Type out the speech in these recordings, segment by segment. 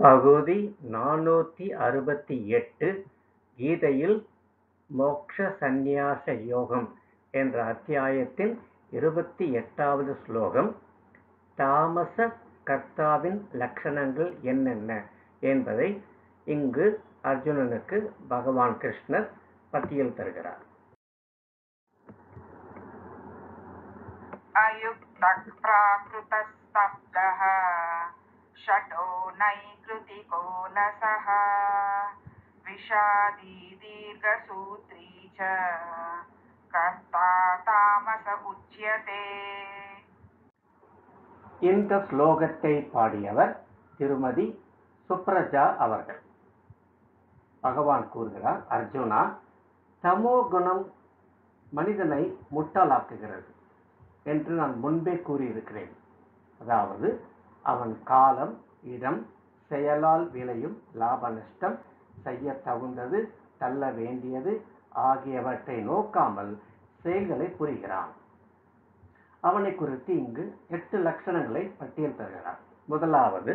பகுதி நானூத்தி அறுபத்தி எட்டு கீதையில் மோக்ஷ சந்நியாச யோகம் என்ற அத்தியாயத்தின் இருபத்தி எட்டாவது ஸ்லோகம் தாமச கர்த்தாவின் லட்சணங்கள் என்னென்ன என்பதை இங்கு அர்ஜுனனுக்கு பகவான் கிருஷ்ணர் பட்டியல் தருகிறார் अयुक्तः प्राकृतस्तब्धः षटो नैकृतिको लसः विषादी दीर्घसूत्री च कर्ता तामस उच्यते இந்த ஸ்லோகத்தை பாடியவர் திருமதி சுப்ரஜா அவர்கள் பகவான் கூறுகிறார் அர்ஜுனா தமோ குணம் மனிதனை முட்டாளாக்குகிறது என்று நான் முன்பே கூறியிருக்கிறேன் அதாவது அவன் காலம் இடம் செயலால் விளையும் லாப நஷ்டம் செய்ய தகுந்தது தள்ள வேண்டியது ஆகியவற்றை நோக்காமல் செயல்களை புரிகிறான் அவனை குறித்து இங்கு எட்டு லட்சணங்களை பட்டியல் தருகிறார் முதலாவது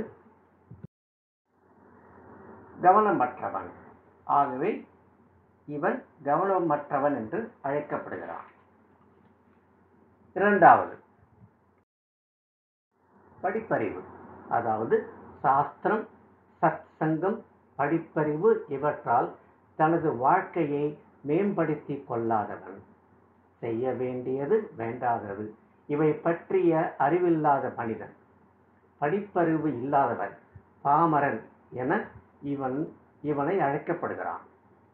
கவனமற்றவன் ஆகவே இவன் கவனமற்றவன் என்று அழைக்கப்படுகிறான் இரண்டாவது படிப்பறிவு அதாவது சாஸ்திரம் சத் சங்கம் படிப்பறிவு இவற்றால் தனது வாழ்க்கையை மேம்படுத்தி கொள்ளாதவன் செய்ய வேண்டியது வேண்டாதது இவை பற்றிய அறிவில்லாத மனிதன் படிப்பறிவு இல்லாதவன் பாமரன் என இவன் இவனை அழைக்கப்படுகிறான்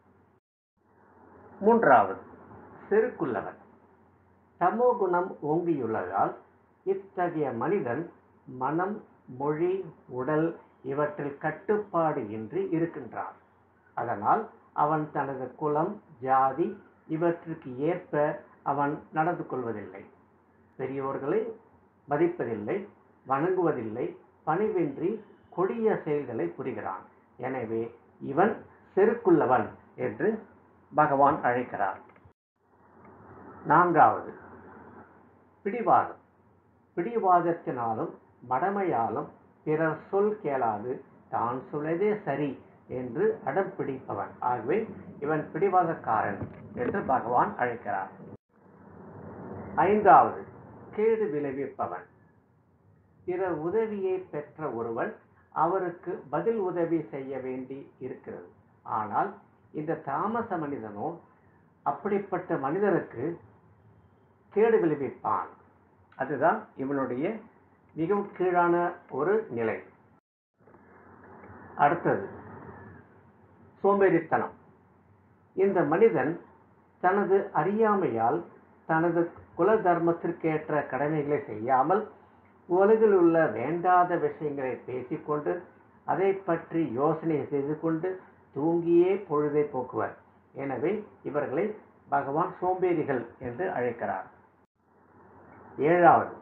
மூன்றாவது செருக்குள்ளவன் தமோகுணம் ஓங்கியுள்ளதால் இத்தகைய மனிதன் மனம் மொழி உடல் இவற்றில் கட்டுப்பாடு இன்றி இருக்கின்றான் அதனால் அவன் தனது குலம் ஜாதி இவற்றுக்கு ஏற்ப அவன் நடந்து கொள்வதில்லை பெரியோர்களை மதிப்பதில்லை வணங்குவதில்லை பணிவின்றி கொடிய செயல்களை புரிகிறான் எனவே இவன் செருக்குள்ளவன் என்று பகவான் அழைக்கிறார் நான்காவது பிடிவாதம் பிடிவாதத்தினாலும் மடமையாலும் பிறர் சொல் கேளாது தான் சொல்வதே சரி என்று அடம் பிடிப்பவன் ஆகவே இவன் பிடிவாதக்காரன் என்று பகவான் அழைக்கிறார் ஐந்தாவது கேடு விளைவிப்பவன் பிறர் உதவியை பெற்ற ஒருவன் அவருக்கு பதில் உதவி செய்ய வேண்டி இருக்கிறது ஆனால் இந்த தாமச மனிதனோ அப்படிப்பட்ட மனிதனுக்கு கேடு விளைவிப்பான் அதுதான் இவனுடைய மிகவும் கீழான ஒரு நிலை அடுத்தது சோம்பேறித்தனம் இந்த மனிதன் தனது அறியாமையால் தனது குல தர்மத்திற்கேற்ற கடமைகளை செய்யாமல் உலகில் உள்ள வேண்டாத விஷயங்களை பேசிக்கொண்டு அதை பற்றி யோசனை செய்து கொண்டு தூங்கியே பொழுதை போக்குவர் எனவே இவர்களை பகவான் சோம்பேறிகள் என்று அழைக்கிறார் ஏழாவது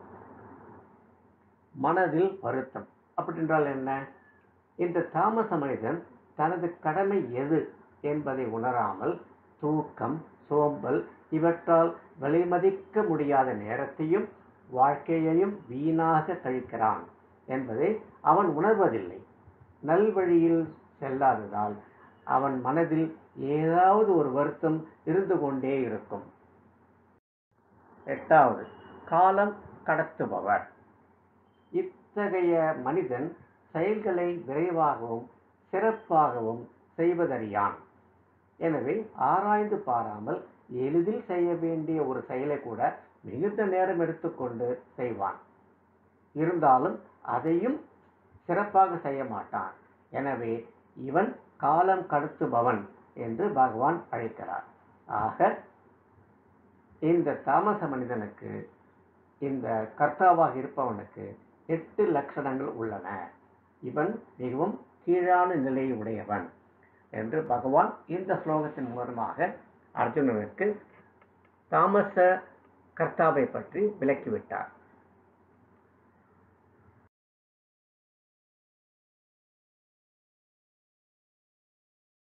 மனதில் வருத்தம் அப்படி என்றால் என்ன இந்த தாமச மனிதன் தனது கடமை எது என்பதை உணராமல் தூக்கம் சோம்பல் இவற்றால் விலைமதிக்க முடியாத நேரத்தையும் வாழ்க்கையையும் வீணாக கழிக்கிறான் என்பதை அவன் உணர்வதில்லை நல்வழியில் செல்லாததால் அவன் மனதில் ஏதாவது ஒரு வருத்தம் இருந்து கொண்டே இருக்கும் எட்டாவது காலம் கடத்துபவர் இத்தகைய மனிதன் செயல்களை விரைவாகவும் சிறப்பாகவும் செய்வதறியான் எனவே ஆராய்ந்து பாராமல் எளிதில் செய்ய வேண்டிய ஒரு செயலை கூட மிகுந்த நேரம் எடுத்துக்கொண்டு செய்வான் இருந்தாலும் அதையும் சிறப்பாக செய்ய மாட்டான் எனவே இவன் காலம் கடத்துபவன் என்று பகவான் அழைக்கிறார் ஆக இந்த தாமச மனிதனுக்கு இந்த கர்த்தாவாக இருப்பவனுக்கு எட்டு லட்சணங்கள் உள்ளன இவன் மிகவும் கீழான நிலையை உடையவன் என்று பகவான் இந்த ஸ்லோகத்தின் மூலமாக அர்ஜுனனுக்கு தாமச கர்த்தாவை பற்றி விளக்கிவிட்டார்